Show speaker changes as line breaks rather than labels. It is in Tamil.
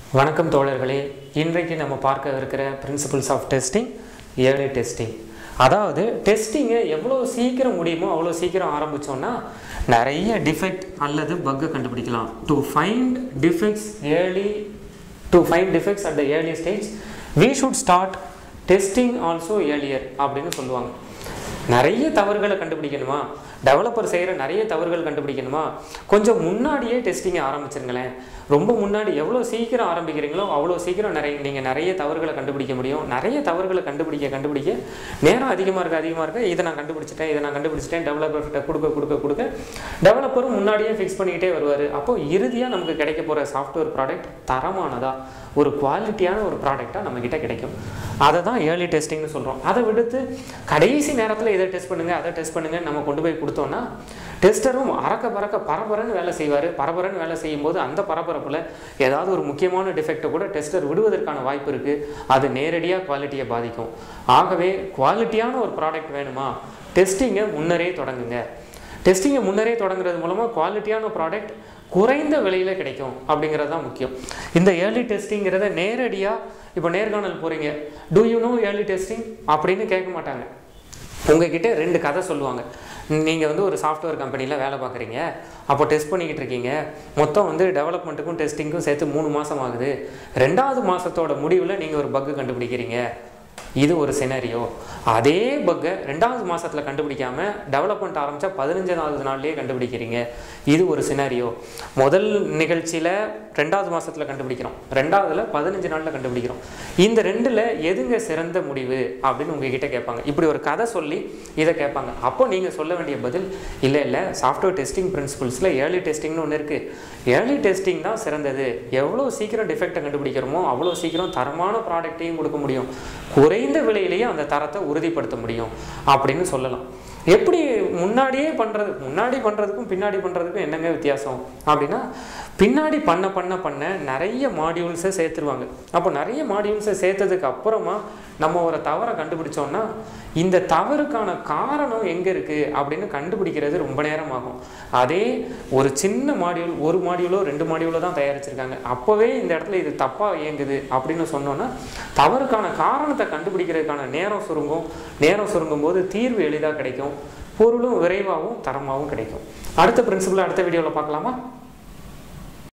வணக்கம் தோழர்களே இன்றைக்கு நம்ம பார்க்க இருக்கிற principles of testing early testing அதாவது டெஸ்டிங்கை எவ்வளோ சீக்கிரம் முடியுமோ அவ்வளோ சீக்கிரம் ஆரம்பித்தோன்னா நிறைய டிஃபெக்ட் அல்லது பக்கை கண்டுபிடிக்கலாம் to find defects early to find defects at the early stage we should start testing also earlier அப்படின்னு சொல்லுவாங்க நிறைய தவறுகளை கண்டுபிடிக்கணுமா டெவலப்பர் செய்கிற நிறைய தவறுகள் கண்டுபிடிக்கணுமா கொஞ்சம் முன்னாடியே டெஸ்டிங்கை ஆரம்பிச்சிருங்களேன் ரொம்ப முன்னாடி எவ்வளோ சீக்கிரம் ஆரம்பிக்கிறீங்களோ அவ்வளோ சீக்கிரம் நிறைய நீங்கள் நிறைய தவறுகளை கண்டுபிடிக்க முடியும் நிறைய தவறுகளை கண்டுபிடிக்க கண்டுபிடிக்க நேரம் அதிகமாக இருக்க அதிகமாக இருக்க இதை நான் கண்டுபிடிச்சிட்டேன் இதை நான் கண்டுபிடிச்சிட்டேன் டெவலப்பர்கிட்ட கொடுக்க கொடுக்க கொடுக்க டெவலப்பரும் முன்னாடியே ஃபிக்ஸ் பண்ணிக்கிட்டே வருவார் அப்போது இறுதியாக நமக்கு கிடைக்க போகிற சாஃப்ட்வேர் ப்ராடக்ட் தரமானதா ஒரு குவாலிட்டியான ஒரு ப்ராடக்டாக நம்மக்கிட்ட கிடைக்கும் அதை தான் ஏர்லி டெஸ்டிங்னு சொல்கிறோம் அதை விடுத்து கடைசி நேரத்தில் இதை டெஸ்ட் பண்ணுங்கள் அதை டெஸ்ட் பண்ணுங்கள் நம்ம கொண்டு போய் கொடுத்தோன்னா டெஸ்டரும் அறக்க பறக்க பரபரன்னு வேலை செய்வார் பரபரன்னு வேலை செய்யும்போது அந்த பரபரப்பில் ஏதாவது ஒரு முக்கியமான டிஃபெக்டை கூட டெஸ்டர் விடுவதற்கான வாய்ப்பு இருக்குது அது நேரடியாக குவாலிட்டியை பாதிக்கும் ஆகவே குவாலிட்டியான ஒரு ப்ராடக்ட் வேணுமா டெஸ்டிங்கை முன்னரே தொடங்குங்க டெஸ்டிங்கை முன்னரே தொடங்குறது மூலமாக குவாலிட்டியான ப்ராடக்ட் குறைந்த விலையில் கிடைக்கும் அப்படிங்கிறது தான் முக்கியம் இந்த ஏர்லி டெஸ்டிங்கிறத நேரடியாக இப்போ நேர்காணல் போகிறீங்க do you know early testing அப்படின்னு கேட்க மாட்டாங்க உங்ககிட்ட ரெண்டு கதை சொல்லுவாங்க நீங்கள் வந்து ஒரு சாஃப்ட்வேர் கம்பெனியில் வேலை பார்க்குறீங்க அப்போ டெஸ்ட் பண்ணிக்கிட்டு இருக்கீங்க மொத்தம் வந்து டெவலப்மெண்ட்டுக்கும் டெஸ்டிங்க்கும் சேர்த்து மூணு மாதம் ஆகுது ரெண்டாவது மாதத்தோட முடிவில் நீங்கள் ஒரு பக்கு கண்டுபிடிக்கிறீங்க இது ஒரு சினரியோ அதே பக்கை ரெண்டாவது மாதத்தில் கண்டுபிடிக்காமல் டெவலப்மெண்ட் ஆரம்பித்தா பதினஞ்சாவது நாள்லேயே கண்டுபிடிக்கிறீங்க இது ஒரு சினாரியோ முதல் நிகழ்ச்சியில் ரெண்டாவது மாதத்தில் கண்டுபிடிக்கிறோம் ரெண்டாவதுல பதினஞ்சு நாளில் கண்டுபிடிக்கிறோம் இந்த ரெண்டில் எதுங்க சிறந்த முடிவு அப்படின்னு உங்ககிட்ட கேட்பாங்க இப்படி ஒரு கதை சொல்லி இதை கேட்பாங்க அப்போ நீங்கள் சொல்ல வேண்டிய பதில் இல்லை இல்லை சாஃப்ட்வேர் டெஸ்டிங் பிரின்சிபல்ஸில் ஏர்லி டெஸ்டிங்னு ஒன்று இருக்குது ஏர்லி டெஸ்டிங் தான் சிறந்தது எவ்வளோ சீக்கிரம் டிஃபெக்டை கண்டுபிடிக்கிறோமோ அவ்வளோ சீக்கிரம் தரமான ப்ராடக்ட்டையும் கொடுக்க முடியும் குறைந்த விலையிலேயே அந்த தரத்தை உறுதிப்படுத்த முடியும் அப்படின்னு சொல்லலாம் எப்படி முன்னாடியே பண்ணுறது முன்னாடி பண்ணுறதுக்கும் பின்னாடி பண்ணுறதுக்கும் என்னங்க வித்தியாசம் அப்படின்னா பின்னாடி பண்ண பண்ண பண்ண நிறைய மாடியூல்ஸை சேர்த்துருவாங்க அப்போ நிறைய மாடியூல்ஸை சேர்த்ததுக்கு அப்புறமா நம்ம ஒரு தவறை கண்டுபிடிச்சோன்னா இந்த தவறுக்கான காரணம் எங்கே இருக்குது அப்படின்னு கண்டுபிடிக்கிறது ரொம்ப நேரம் ஆகும் அதே ஒரு சின்ன மாடியூல் ஒரு மாடியூலோ ரெண்டு மாடியூலோ தான் தயாரிச்சிருக்காங்க அப்போவே இந்த இடத்துல இது தப்பாக இயங்குது அப்படின்னு சொன்னோன்னா தவறுக்கான காரணத்தை கண்டுபிடிக்கிறதுக்கான நேரம் சுருங்கும் நேரம் சுருங்கும் போது தீர்வு எளிதாக கிடைக்கும் பொருளும் விரைவாகவும் தரமாகவும் கிடைக்கும் அடுத்த பிரின்சிபல் அடுத்த வீடியோவில் பார்க்கலாமா